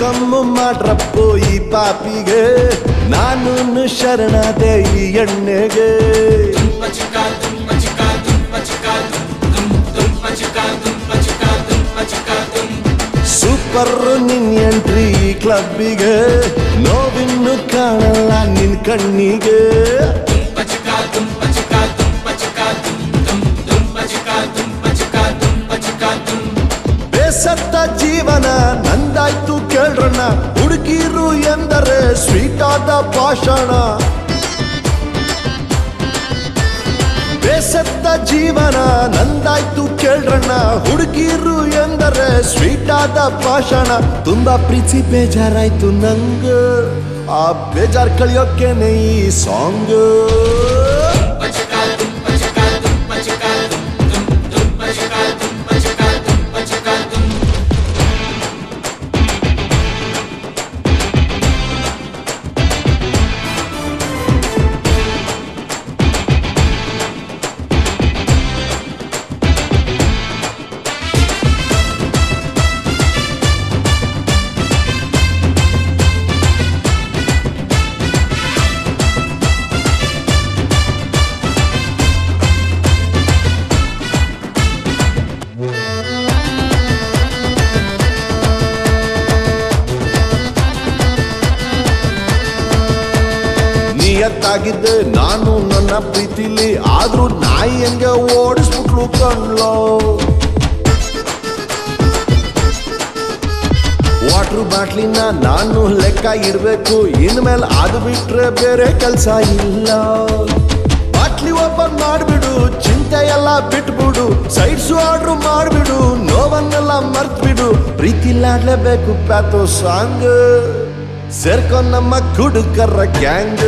welcome ಮಾಡ್ರಪ್ಪು ಈ ಪಾಪಿಗೆ ನಾನು ಶರಣಾದೆ ಈ ಎಣ್ಣೆಗೆ ಸೂಪರ್ ನಿನ್ ಎಂಟ್ರಿ ಈ ಕ್ಲಬ್ಬಿಗೆ ನೋವಿನ್ನು ಕಾಣಲ್ಲ ನಿನ್ ಕಣ್ಣಿಗೆ ಬೇಸತ್ತ ಜೀವನ ನಂದಾಯ್ತು ಕೇಳ್ರಣ್ಣ ಹುಡುಗಿರು ಎಂದರೆ ಸ್ವೀಟ್ ಆದ ಭಾಷಣ ಬೇಸತ್ತ ಜೀವನ ನಂದಾಯ್ತು ಕೇಳ್ರಣ್ಣ ಹುಡುಗಿರು ಎಂದರೆ ಸ್ವೀಟ್ ಆದ ಭಾಷಣ ತುಂಬಾ ಪ್ರೀತಿ ಬೇಜಾರಾಯ್ತು ನಂಗ ಆ ಬೇಜಾರ್ ಕಳಿಯೋಕೆನೆ ಈ ಸಾಂಗ್ ನಿಯತ್ತಾಗಿದ್ದೆ ನಾನು ನನ್ನ ಪ್ರೀತಿಲಿ ಆದ್ರೂ ನಾಯಿ ಹೆಂಗೆ ಓಡಿಸ್ಬಿಟ್ಲು ಕಣ್ಲೋ ವಾಟರ್ ಬಾಟ್ಲಿನ ನಾನು ಲೆಕ್ಕ ಇಡ್ಬೇಕು ಇನ್ಮೇಲೆ ಅದು ಬಿಟ್ರೆ ಬೇರೆ ಕೆಲಸ ಇಲ್ಲ ಬಾಟ್ಲಿ ಓಪನ್ ಮಾಡ್ಬಿಡು ಚಿಂತೆ ಎಲ್ಲ ಬಿಟ್ಬಿಡು ಸೈಡ್ಸು ಆರ್ಡ್ರ್ ಮಾಡ್ಬಿಡು ನೋವನ್ನೆಲ್ಲ ಮರ್ತ್ಬಿಡು ಪ್ರೀತಿಲಾಡ್ಲೇಬೇಕು ಪ್ಯಾತೋ ಸಾಂಗ್ ಸೇರ್ಕೊ ನಮ್ಮ ಕುಡುಕರ ಗ್ಯಾಂಗ್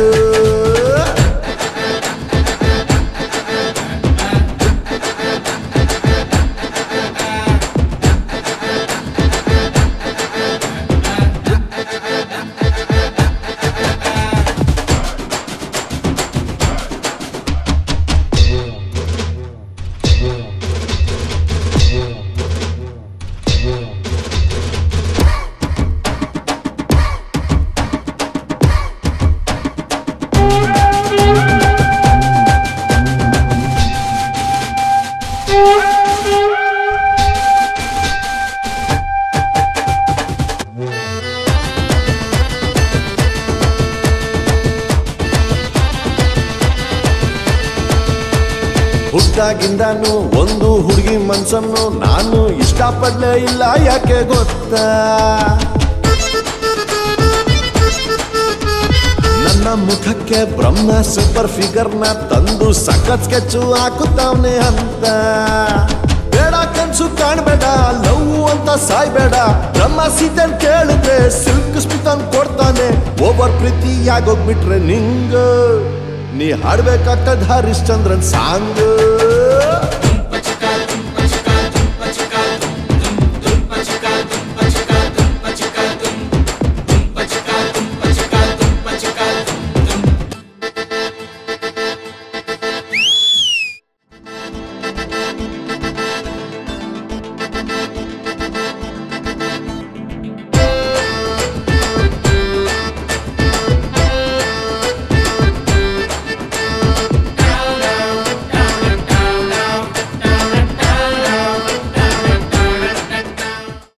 ಹುಟ್ಟಾಗಿಂದಾನು ಒಂದು ಹುಡುಗಿ ಮನ್ಸನ್ನು ನಾನು ಇಷ್ಟಪಡ್ಲೇ ಇಲ್ಲ ಯಾಕೆ ಗೊತ್ತಾ ನನ್ನ ಮುಖಕ್ಕೆ ಬ್ರಹ್ಮ ಸೂಪರ್ ಫಿಗರ್ನ ತಂದು ಸಖತ್ ಸ್ಕೆಚ್ಚು ಹಾಕುತ್ತಾವನೆ ಅಂತ ಬೇಡ ಕನ್ಸು ಕಾಣ್ಬೇಡ ಲವ್ ಅಂತ ಸಾಯ್ಬೇಡ ಬ್ರಹ್ಮ ಸೀತನ್ ಕೇಳಿದ್ರೆ ಸಿಲ್ಕ್ ಸ್ಮಿತನ್ ಕೊಡ್ತಾನೆ ಓವರ್ ಪ್ರೀತಿ ಆಗೋಗ್ಬಿಟ್ರೆ ನಿಂಗ ನೀ ಹಾಡ್ಬೇಕಾಗ್ತದ ಹರಿಶ್ಚಂದ್ರನ್ ಸಾಂಗ್